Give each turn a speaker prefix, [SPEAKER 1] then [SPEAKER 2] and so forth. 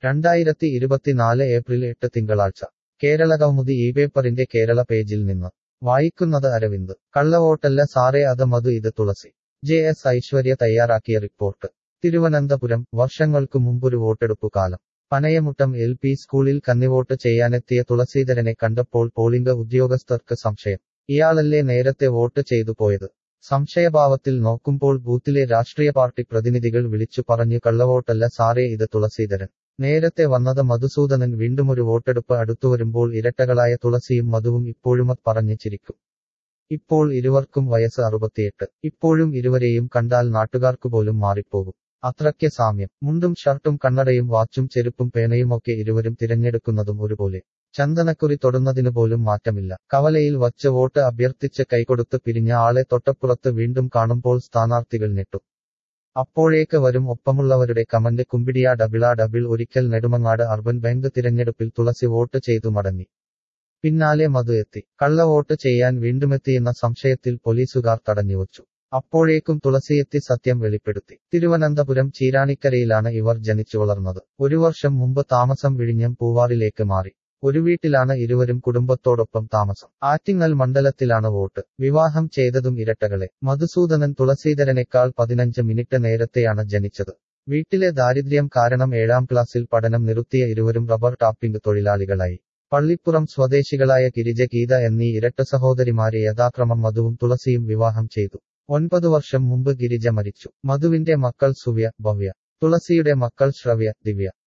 [SPEAKER 1] രണ്ടായിരത്തി ഇരുപത്തിനാല് ഏപ്രിൽ എട്ട് തിങ്കളാഴ്ച കേരളകൗമുദി ഈ പേപ്പറിന്റെ കേരള പേജിൽ നിന്ന് വായിക്കുന്നത് അരവിന്ദ് കള്ളവോട്ടല്ല സാറേ അത് മധു ഇത് തുളസി ജെ എസ് ഐശ്വര്യ തയ്യാറാക്കിയ റിപ്പോർട്ട് തിരുവനന്തപുരം വർഷങ്ങൾക്കു മുമ്പൊരു വോട്ടെടുപ്പു കാലം പനയമുട്ടം എൽ പി സ്കൂളിൽ കന്നിവോട്ട് ചെയ്യാനെത്തിയ തുളസീധരനെ കണ്ടപ്പോൾ പോളിംഗ് ഉദ്യോഗസ്ഥർക്ക് സംശയം ഇയാളല്ലേ നേരത്തെ വോട്ട് ചെയ്തു പോയത് സംശയഭാവത്തിൽ നോക്കുമ്പോൾ ബൂത്തിലെ രാഷ്ട്രീയ പാർട്ടി പ്രതിനിധികൾ വിളിച്ചു പറഞ്ഞു കള്ളവോട്ടല്ല സാറേ ഇത് തുളസീധരൻ നേരത്തെ വന്നത് മധുസൂദനൻ വീണ്ടുമൊരു വോട്ടെടുപ്പ് അടുത്തുവരുമ്പോൾ ഇരട്ടകളായ തുളസിയും മധുവും ഇപ്പോഴുമത് പറഞ്ഞു ചിരിക്കും ഇപ്പോൾ ഇരുവർക്കും വയസ്സ് അറുപത്തിയെട്ട് ഇപ്പോഴും ഇരുവരെയും കണ്ടാൽ നാട്ടുകാർക്കു പോലും മാറിപ്പോകും അത്രയ്ക്ക് സാമ്യം മുണ്ടും ഷർട്ടും കണ്ണടയും വാച്ചും ചെരുപ്പും പേനയുമൊക്കെ ഇരുവരും തിരഞ്ഞെടുക്കുന്നതും ഒരുപോലെ ചന്ദനക്കുറി തൊടുന്നതിനു പോലും മാറ്റമില്ല കവലയിൽ വച്ച് വോട്ട് അഭ്യർത്ഥിച്ച് കൈകൊടുത്ത് പിരിഞ്ഞ ആളെ തൊട്ടപ്പുറത്ത് വീണ്ടും കാണുമ്പോൾ സ്ഥാനാർത്ഥികൾ ഞെട്ടും അപ്പോഴേക്ക് വരും ഒപ്പമുള്ളവരുടെ കമന്റ് കുമ്പിടിയാ ഡബിളാ ഡബിൾ ഒരിക്കൽ നെടുമങ്ങാട് അർബൻ ബാങ്ക് തിരഞ്ഞെടുപ്പിൽ തുളസി വോട്ട് ചെയ്തു മടങ്ങി പിന്നാലെ മധു എത്തി കള്ളവോട്ട് ചെയ്യാൻ വീണ്ടുമെത്തിയെന്ന സംശയത്തിൽ പോലീസുകാർ തടഞ്ഞുവച്ചു അപ്പോഴേക്കും തുളസിയെത്തി സത്യം വെളിപ്പെടുത്തി തിരുവനന്തപുരം ചീരാണിക്കരയിലാണ് ഇവർ ജനിച്ചു വളർന്നത് ഒരു വർഷം മുമ്പ് താമസം വിഴിഞ്ഞം പൂവാറിലേക്ക് മാറി ഒരു വീട്ടിലാണ് ഇരുവരും കുടുംബത്തോടൊപ്പം താമസം ആറ്റിങ്ങൽ മണ്ഡലത്തിലാണ് വോട്ട് വിവാഹം ചെയ്തതും ഇരട്ടകളെ മധുസൂദനൻ തുളസീധരനേക്കാൾ പതിനഞ്ച് മിനിറ്റ് നേരത്തെയാണ് ജനിച്ചത് വീട്ടിലെ ദാരിദ്ര്യം കാരണം ഏഴാം ക്ലാസ്സിൽ പഠനം നിർത്തിയ ഇരുവരും റബ്ബർ ടാപ്പിംഗ് തൊഴിലാളികളായി പള്ളിപ്പുറം സ്വദേശികളായ ഗിരിജ ഗീത എന്നീ ഇരട്ട സഹോദരിമാരെ യഥാക്രമം മധുവും തുളസിയും വിവാഹം ചെയ്തു ഒൻപതു വർഷം മുമ്പ് ഗിരിജ മരിച്ചു മധുവിന്റെ മക്കൾ സുവ്യ ഭവ്യ തുളസിയുടെ മക്കൾ ശ്രവ്യ ദിവ്യ